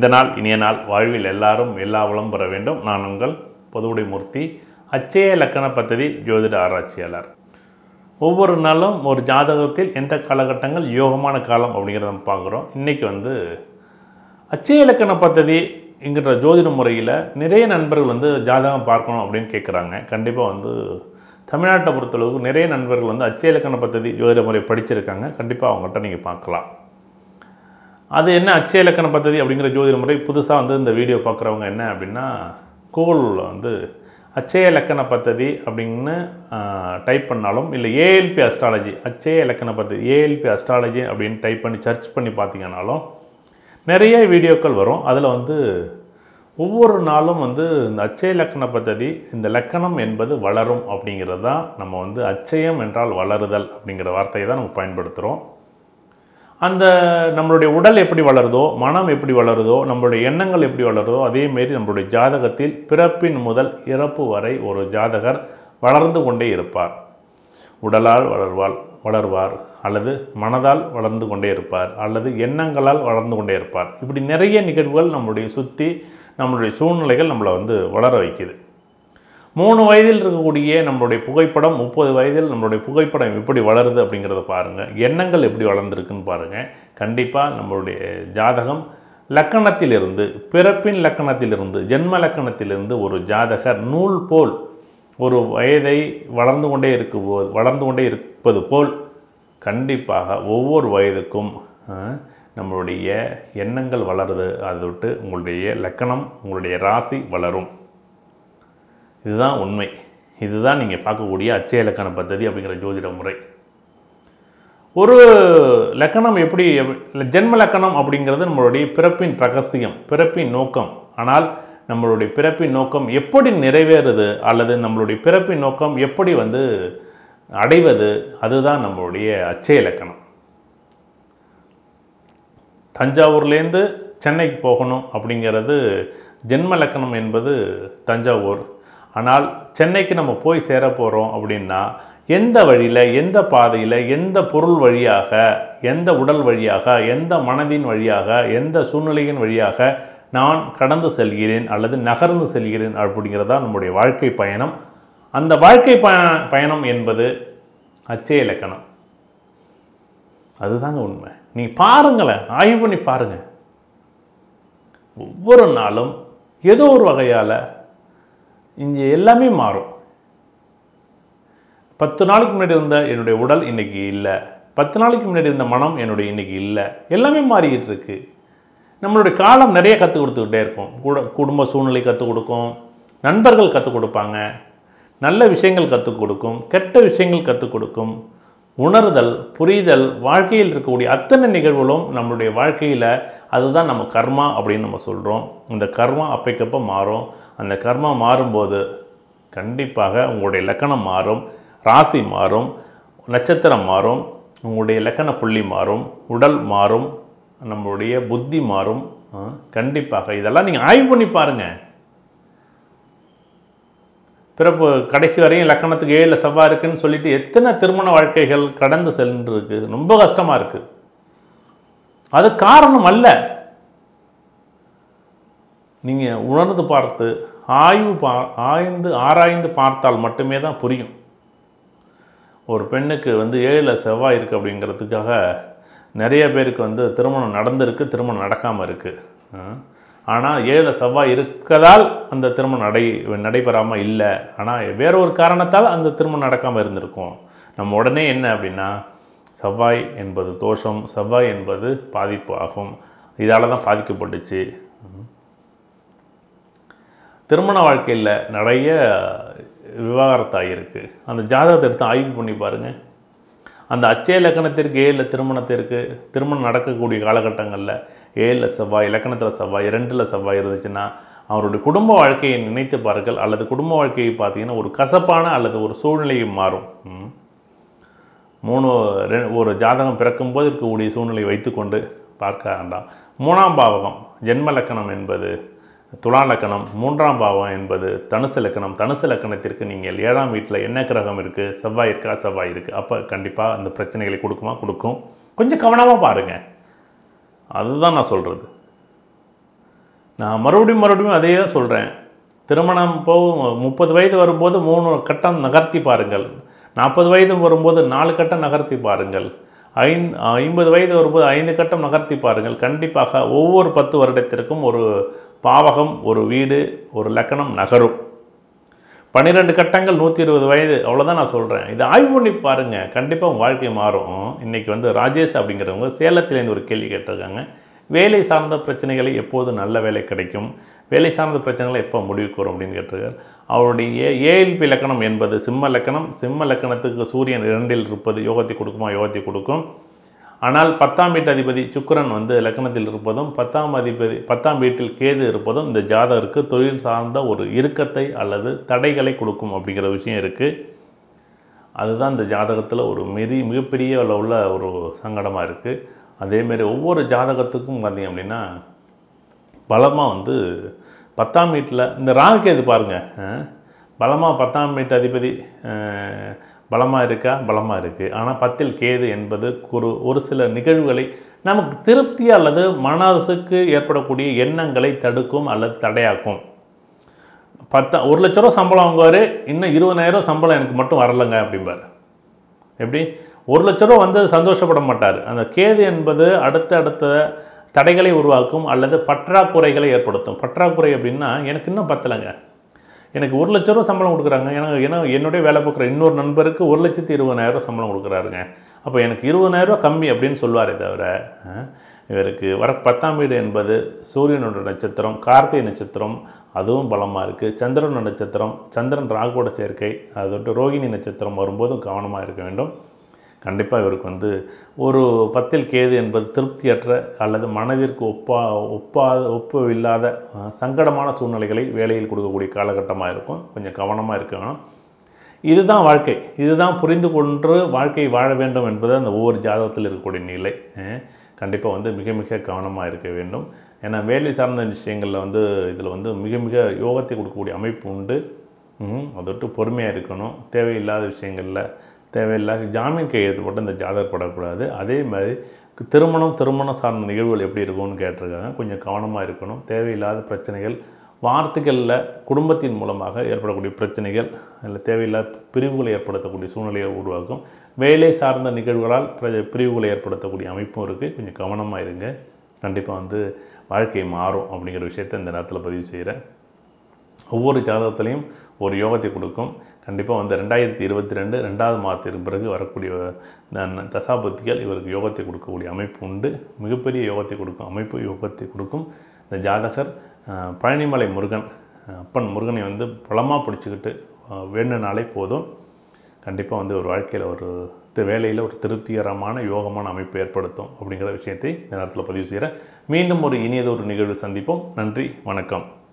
இந்த நாள் இனிய நாள் வாழ்வில் எல்லாரும் எல்லா வளம் பெற வேண்டும் நான் உங்கள் பொதுவுடை மூர்த்தி அச்சய லக்கண பദ്ധதி ஜோதிட ஆராய்ச்சியாளர் ஒவ்வொரு நாளும் ஒரு ஜாதகத்தில் எந்த காலகட்டங்கள் யோகமான காலம் அப்படிங்கிறத நம்ம பார்க்குறோம் இன்றைக்கி வந்து அச்சய இலக்கண பദ്ധதி என்கிற ஜோதிட முறையில் நிறைய நண்பர்கள் வந்து ஜாதகம் பார்க்கணும் அப்படின்னு கேட்குறாங்க கண்டிப்பாக வந்து தமிழ்நாட்டை பொறுத்தளவுக்கு நிறைய நண்பர்கள் வந்து அச்சய இலக்கண பദ്ധதி ஜோதிட முறை படிச்சிருக்காங்க கண்டிப்பாக அவங்கள்ட்ட நீங்கள் பார்க்கலாம் அது என்ன அச்சய இலக்கண பദ്ധதி அப்படிங்கிற ஜோதிட முறை புதுசாக வந்து இந்த வீடியோ பார்க்குறவங்க என்ன அப்படின்னா கூகுளில் வந்து அச்சய இலக்கண பദ്ധதி அப்படின்னு டைப் பண்ணாலும் இல்லை ஏஎல்பி அஸ்ட்ராலஜி அச்சய இலக்கண பദ്ധதி ஏஎல்பி அஸ்ட்ராலஜி அப்படின்னு டைப் பண்ணி சர்ச் பண்ணி பார்த்தீங்கன்னாலும் நிறைய வீடியோக்கள் வரும் அதில் வந்து ஒவ்வொரு நாளும் வந்து இந்த அச்சய இலக்கண பദ്ധதி இந்த லக்கணம் என்பது வளரும் அப்படிங்கிறது தான் நம்ம வந்து அச்சயம் என்றால் வளருதல் அப்படிங்கிற வார்த்தையை தான் நம்ம பயன்படுத்துகிறோம் அந்த நம்மளுடைய உடல் எப்படி வளருதோ மனம் எப்படி வளருதோ நம்மளுடைய எண்ணங்கள் எப்படி வளருதோ அதேமாரி நம்மளுடைய ஜாதகத்தில் பிறப்பின் முதல் இறப்பு வரை ஒரு ஜாதகர் வளர்ந்து கொண்டே இருப்பார் உடலால் வளர்வாள் வளர்வார் அல்லது மனதால் வளர்ந்து கொண்டே இருப்பார் அல்லது எண்ணங்களால் வளர்ந்து கொண்டே இருப்பார் இப்படி நிறைய நிகழ்வுகள் நம்மளுடைய சுற்றி நம்மளுடைய சூழ்நிலைகள் நம்மளை வந்து வளர வைக்குது மூணு வயதில் இருக்கக்கூடிய நம்மளுடைய புகைப்படம் முப்பது வயதில் நம்மளுடைய புகைப்படம் எப்படி வளருது அப்படிங்கிறத பாருங்கள் எண்ணங்கள் எப்படி வளர்ந்துருக்குன்னு பாருங்கள் கண்டிப்பாக நம்மளுடைய ஜாதகம் லக்கணத்திலிருந்து பிறப்பின் லக்கணத்திலிருந்து ஜென்ம லக்கணத்திலிருந்து ஒரு ஜாதகர் நூல் போல் ஒரு வயதை வளர்ந்து கொண்டே இருக்கும்போது வளர்ந்து கொண்டே இருப்பது போல் கண்டிப்பாக ஒவ்வொரு வயதுக்கும் அஹ், நம்மளுடைய எண்ணங்கள் வளருது அதை விட்டு உங்களுடைய லக்கணம் உங்களுடைய ராசி வளரும் இதுதான் உண்மை இதுதான் நீங்கள் பார்க்கக்கூடிய அச்சய இலக்கண பദ്ധதி அப்படிங்கிற ஜோதிட முறை ஒரு லக்கணம் எப்படி இல்லை ஜென்ம லக்கணம் அப்படிங்கிறது நம்மளுடைய பிறப்பின் ரகசியம் பிறப்பின் நோக்கம் ஆனால் நம்மளுடைய பிறப்பின் நோக்கம் எப்படி நிறைவேறுது அல்லது நம்மளுடைய பிறப்பின் நோக்கம் எப்படி வந்து அடைவது அதுதான் நம்மளுடைய அச்சய இலக்கணம் தஞ்சாவூர்லேருந்து சென்னைக்கு போகணும் அப்படிங்கிறது ஜென்ம லக்கணம் என்பது தஞ்சாவூர் ஆனால் சென்னைக்கு நம்ம போய் சேர போகிறோம் அப்படின்னா எந்த வழியில் எந்த பாதையில் எந்த பொருள் வழியாக எந்த உடல் வழியாக எந்த மனதின் வழியாக எந்த சூழ்நிலையின் வழியாக நான் கடந்து செல்கிறேன் அல்லது நகர்ந்து செல்கிறேன் அப்படிங்கிறதா நம்முடைய வாழ்க்கை பயணம் அந்த வாழ்க்கை பய பயணம் என்பது அச்சய இலக்கணம் அதுதாங்க உண்மை நீங்கள் பாருங்களேன் ஆய்வு பண்ணி பாருங்கள் ஒவ்வொரு நாளும் ஏதோ ஒரு வகையால் இங்கே எல்லாமே மாறும் பத்து நாளைக்கு முன்னாடி இருந்த என்னுடைய உடல் இன்னைக்கு இல்லை பத்து நாளைக்கு முன்னாடி இருந்த மனம் என்னுடைய இன்னைக்கு இல்லை எல்லாமே மாறிக்கிட்டு இருக்கு நம்மளுடைய காலம் நிறைய கற்றுக் கொடுத்துக்கிட்டே இருக்கும் கூட குடும்ப சூழ்நிலை கற்றுக் கொடுக்கும் நண்பர்கள் கற்றுக் கொடுப்பாங்க நல்ல விஷயங்கள் கற்றுக் கொடுக்கும் கெட்ட விஷயங்கள் கற்றுக் கொடுக்கும் உணர்தல் புரிதல் வாழ்க்கையில் இருக்கக்கூடிய அத்தனை நிகழ்வுகளும் நம்மளுடைய வாழ்க்கையில் அதுதான் நம்ம கர்மா அப்படின்னு நம்ம சொல்கிறோம் இந்த கர்மா அப்பைக்கப்போ மாறும் அந்த கர்மா மாறும்போது கண்டிப்பாக உங்களுடைய லக்கணம் மாறும் ராசி மாறும் நட்சத்திரம் மாறும் உங்களுடைய லக்கண புள்ளி மாறும் உடல் மாறும் நம்மளுடைய புத்தி மாறும் ஆ, கண்டிப்பாக இதெல்லாம் நீங்கள் ஆய்வு பண்ணி பாருங்கள் பிறப்பு கடைசி வரையும் லக்கணத்துக்கு ஏழில் செவ்வாய் இருக்குன்னு சொல்லிட்டு எத்தனை திருமண வாழ்க்கைகள் கடந்து சென்றிருக்கு ரொம்ப கஷ்டமாக இருக்குது அது காரணம் அல்ல நீங்கள் உணர்ந்து பார்த்து ஆய்வு பா ஆய்ந்து ஆராய்ந்து பார்த்தால் மட்டுமே தான் புரியும் ஒரு பெண்ணுக்கு வந்து ஏழில் செவ்வாய் இருக்குது அப்படிங்கிறதுக்காக நிறைய பேருக்கு வந்து திருமணம் நடந்திருக்கு திருமணம் நடக்காமல் இருக்குது ஆனால் ஏழில் செவ்வாய் இருக்கதால் அந்த திருமணம் நடை நடைபெறாமல் இல்லை ஆனால் வேற ஒரு காரணத்தால் அந்த திருமணம் நடக்காமல் இருந்திருக்கும் நம்ம உடனே என்ன அப்படின்னா செவ்வாய் என்பது தோஷம் செவ்வாய் என்பது பாதிப்பு ஆகும் இதால் தான் பாதிக்கப்பட்டுச்சு திருமண வாழ்க்கையில் நிறைய விவாகரத்தாகிருக்கு அந்த ஜாதகத்தை எடுத்து ஆய்வு பண்ணி பாருங்கள் அந்த அச்சய இலக்கணத்திற்கு ஏழில் திருமணத்திற்கு திருமணம் நடக்கக்கூடிய காலகட்டங்களில் ஏழில் செவ்வாய் இலக்கணத்தில் செவ்வாய் ரெண்டில் செவ்வாய் இருந்துச்சுன்னா அவருடைய குடும்ப வாழ்க்கையை நினைத்து பாருங்கள் அல்லது குடும்ப வாழ்க்கையை பார்த்தீங்கன்னா ஒரு கசப்பான அல்லது ஒரு சூழ்நிலையும் மாறும் ம். மூணு ரெ- ஒரு ஜாதகம் பிறக்கும்போது இருக்கக்கூடிய சூழ்நிலையை வைத்துக்கொண்டு பார்க்க வேண்டாம் மூணாம் பாவகம் ஜென்ம லக்கணம் என்பது துலா லக்கணம் மூன்றாம் பாவம் என்பது தனுசு லக்கணம் தனுசு லக்கணத்திற்கு நீங்கள் ஏழாம் வீட்டில் என்ன கிரகம் இருக்குது செவ்வாய் இருக்கா செவ்வாய் இருக்குது அப்போ கண்டிப்பாக அந்த பிரச்சனைகளை கொடுக்குமா கொடுக்கும் கொஞ்சம் கவனமாக பாருங்கள் அதுதான் நான் சொல்கிறது நான் மறுபடியும் மறுபடியும் அதே தான் சொல்கிறேன் திருமணம் போ முப்பது வயது வரும்போது மூணு கட்டம் நகர்த்தி பாருங்கள் நாற்பது வயது வரும்போது நாலு கட்டம் நகர்த்தி பாருங்கள் ஐந்து ஐம்பது வயது வரும்போது ஐந்து கட்டம் நகர்த்தி பாருங்கள் கண்டிப்பாக ஒவ்வொரு பத்து வருடத்திற்கும் ஒரு பாவகம் ஒரு வீடு ஒரு லக்கணம் நகரும் பன்னிரெண்டு கட்டங்கள் நூற்றி இருபது வயது அவ்வளோதான் நான் சொல்கிறேன் இதை ஆய்வு பண்ணி பாருங்கள் கண்டிப்பாக உங்கள் வாழ்க்கை மாறும் இன்றைக்கி வந்து ராஜேஷ் அப்படிங்கிறவங்க சேலத்துலேருந்து ஒரு கேள்வி கேட்டிருக்காங்க வேலை சார்ந்த பிரச்சனைகளை எப்போது நல்ல வேலை கிடைக்கும் வேலை சார்ந்த பிரச்சனைகளை எப்போ முடிவுக்கு வரும் அப்படின்னு கேட்டிருக்கார் அவருடைய ஏஎல்பி லக்கணம் என்பது சிம்ம லக்கணம் சிம்ம லக்கணத்துக்கு சூரியன் இரண்டில் இருப்பது யோகத்தை கொடுக்குமா யோகத்தை கொடுக்கும் ஆனால் பத்தாம் வீட்டு அதிபதி சுக்கிரன் வந்து லக்கணத்தில் இருப்பதும் பத்தாம் அதிபதி பத்தாம் வீட்டில் கேது இருப்பதும் இந்த ஜாதகருக்கு தொழில் சார்ந்த ஒரு இறுக்கத்தை அல்லது தடைகளை கொடுக்கும் அப்படிங்கிற விஷயம் இருக்குது அதுதான் இந்த ஜாதகத்தில் ஒரு மெரி மிகப்பெரிய உள்ள ஒரு சங்கடமாக இருக்குது அதேமாரி ஒவ்வொரு ஜாதகத்துக்கும் பார்த்தீங்க அப்படின்னா பலமாக வந்து பத்தாம் வீட்டில் இந்த ராகுகேது பாருங்கள் பலமாக பத்தாம் வீட்டு அதிபதி பலமாக இருக்கா பலமாக இருக்குது ஆனால் பத்தில் கேது என்பது ஒரு ஒரு சில நிகழ்வுகளை நமக்கு திருப்தி அல்லது மனசுக்கு ஏற்படக்கூடிய எண்ணங்களை தடுக்கும் அல்லது தடையாக்கும் பத்தா ஒரு லட்ச ரூபா சம்பளம் வாங்குவார் இன்னும் இருபதாயிரம் சம்பளம் எனக்கு மட்டும் வரலைங்க அப்படிம்பார் எப்படி ஒரு லட்ச ரூபா வந்து சந்தோஷப்பட மாட்டார் அந்த கேது என்பது அடுத்த அடுத்த தடைகளை உருவாக்கும் அல்லது பற்றாக்குறைகளை ஏற்படுத்தும் பற்றாக்குறை அப்படின்னா எனக்கு இன்னும் பத்தலைங்க எனக்கு ஒரு லட்ச ரூபா சம்பளம் கொடுக்குறாங்க எனக்கு ஏன்னா என்னுடைய வேலை பார்க்குற இன்னொரு நண்பருக்கு ஒரு லட்சத்தி இருபதாயிரம் சம்பளம் கொடுக்குறாருங்க அப்போ எனக்கு இருபதாயிரரூவா கம்மி அப்படின்னு சொல்லுவாரே தவிர இவருக்கு வர பத்தாம் வீடு என்பது சூரியனோட நட்சத்திரம் கார்த்திகை நட்சத்திரம் அதுவும் பலமாக இருக்குது சந்திரனோட நட்சத்திரம் சந்திரன் ராகுவோட சேர்க்கை அதோட்டு ரோகிணி நட்சத்திரம் வரும்போதும் கவனமாக இருக்க வேண்டும் கண்டிப்பாக இவருக்கு வந்து ஒரு பத்தில் கேது என்பது திருப்தியற்ற அல்லது மனதிற்கு ஒப்பா ஒப்பா ஒப்பு இல்லாத சங்கடமான சூழ்நிலைகளை வேலையில் கொடுக்கக்கூடிய காலகட்டமாக இருக்கும் கொஞ்சம் கவனமாக இருக்க வேணும் இதுதான் வாழ்க்கை இதுதான் புரிந்து கொண்டு வாழ்க்கை வாழ வேண்டும் என்பது அந்த ஒவ்வொரு ஜாதகத்தில் இருக்கக்கூடிய நிலை கண்டிப்பாக வந்து மிக மிக கவனமாக இருக்க வேண்டும் ஏன்னா வேலை சார்ந்த விஷயங்களில் வந்து இதில் வந்து மிக மிக யோகத்தை கொடுக்கக்கூடிய அமைப்பு உண்டு அதொட்டு பொறுமையாக இருக்கணும் தேவையில்லாத விஷயங்களில் தேவையில்லாத ஜாமீன் கையெழுத்து போட்டு இந்த ஜாதகம் படக்கூடாது அதே மாதிரி திருமணம் திருமணம் சார்ந்த நிகழ்வுகள் எப்படி இருக்கும்னு கேட்டிருக்காங்க கொஞ்சம் கவனமாக இருக்கணும் தேவையில்லாத பிரச்சனைகள் வார்த்தைகளில் குடும்பத்தின் மூலமாக ஏற்படக்கூடிய பிரச்சனைகள் இல்லை தேவையில்லாத பிரிவுகளை ஏற்படுத்தக்கூடிய சூழ்நிலையை உருவாக்கும் வேலை சார்ந்த நிகழ்வுகளால் பிரிவுகளை ஏற்படுத்தக்கூடிய அமைப்பும் இருக்குது கொஞ்சம் கவனமாக இருங்க கண்டிப்பாக வந்து வாழ்க்கை மாறும் அப்படிங்கிற விஷயத்தை இந்த நேரத்தில் பதிவு செய்கிறேன் ஒவ்வொரு ஜாதகத்துலேயும் ஒரு யோகத்தை கொடுக்கும் கண்டிப்பாக வந்து ரெண்டாயிரத்தி இருபத்தி ரெண்டு ரெண்டாவது மாதத்திற்கு பிறகு வரக்கூடிய தசாபத்திகள் இவருக்கு யோகத்தை கொடுக்கக்கூடிய அமைப்பு உண்டு மிகப்பெரிய யோகத்தை கொடுக்கும் அமைப்பு யோகத்தை கொடுக்கும் இந்த ஜாதகர் பழனிமலை முருகன் அப்பன் முருகனை வந்து பலமாக பிடிச்சிக்கிட்டு வேணுனாலே போதும் கண்டிப்பாக வந்து ஒரு வாழ்க்கையில் ஒரு வேலையில் ஒரு திருப்திகரமான யோகமான அமைப்பு ஏற்படுத்தும் அப்படிங்கிற விஷயத்தை இந்த நேரத்தில் பதிவு செய்கிறேன் மீண்டும் ஒரு இனியதொரு நிகழ்வு சந்திப்போம் நன்றி வணக்கம்